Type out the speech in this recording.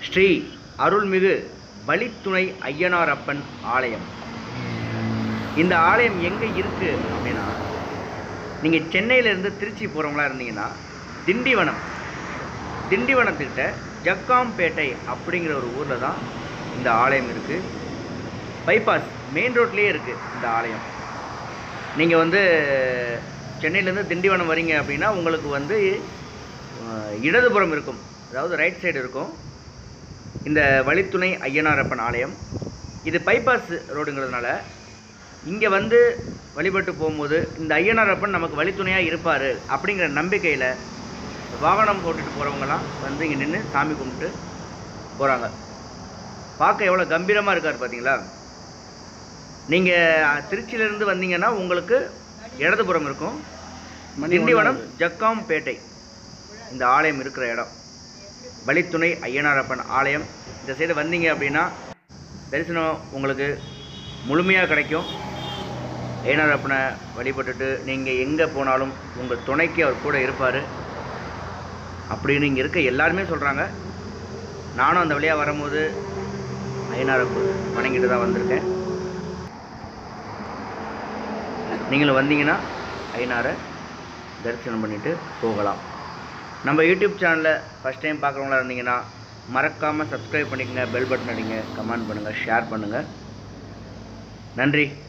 ஸ்ரீ அருள்மிகு வழித்துணை ஐயனாரப்பன் ஆலயம் இந்த ஆலயம் எங்கே இருக்குது அப்படின்னா நீங்கள் சென்னையிலேருந்து திருச்சி போகிறவங்களா இருந்தீங்கன்னா திண்டிவனம் திண்டிவனத்துக்கிட்ட ஜக்காம்பேட்டை அப்படிங்கிற ஒரு ஊரில் தான் இந்த ஆலயம் இருக்குது பைபாஸ் மெயின் ரோட்லேயே இருக்குது இந்த ஆலயம் நீங்கள் வந்து சென்னையிலேருந்து திண்டிவனம் வரீங்க அப்படின்னா உங்களுக்கு வந்து அஹ், இடதுபுறம் இருக்கும் அதாவது ரைட் சைடு இருக்கும் இந்த வழித்துணை ஐயனாரப்பன் ஆலயம் இது பைபாஸ் ரோடுங்கிறதுனால இங்கே வந்து வழிபட்டு போகும்போது இந்த ஐயனாரப்பன் நமக்கு வழித்துணையாக இருப்பார் அப்படிங்கிற நம்பிக்கையில் வாகனம் ஓட்டிட்டு போகிறவங்கலாம் வந்து இங்கே நின்று சாமி கும்பிட்டு போகிறாங்க பார்க்க எவ்வளோ கம்பீரமாக இருக்கார் பார்த்தீங்களா நீங்கள் திருச்சியிலேருந்து வந்தீங்கன்னா உங்களுக்கு இடதுபுறம் இருக்கும் திண்டிவனம் ஜக்காம்பேட்டை இந்த ஆலயம் இருக்கிற இடம் வழித்துணை ஐயனாரப்பன் ஆலயம் இந்த சைடு வந்தீங்க அப்படின்னா தரிசனம் உங்களுக்கு முழுமையாக கிடைக்கும் ஐயனாரப்பனை வழிபட்டுட்டு நீங்கள் எங்கே போனாலும் உங்கள் துணைக்கு அவர் கூட இருப்பார் அப்படின்னு இங்கே இருக்க எல்லாருமே சொல்கிறாங்க நானும் அந்த வழியாக வரும்போது ஐயனாரப்பு வணங்கிட்டு தான் வந்திருக்கேன் நீங்களும் வந்தீங்கன்னா ஐயனாரை தரிசனம் பண்ணிட்டு போகலாம் நம்ம யூடியூப் சேனலில் ஃபஸ்ட் டைம் பார்க்குறவங்களா இருந்தீங்கன்னா மறக்காமல் சப்ஸ்கிரைப் பண்ணிக்கங்க பெல் பட்டன் அடிங்க கமெண்ட் பண்ணுங்கள் ஷேர் பண்ணுங்கள் நன்றி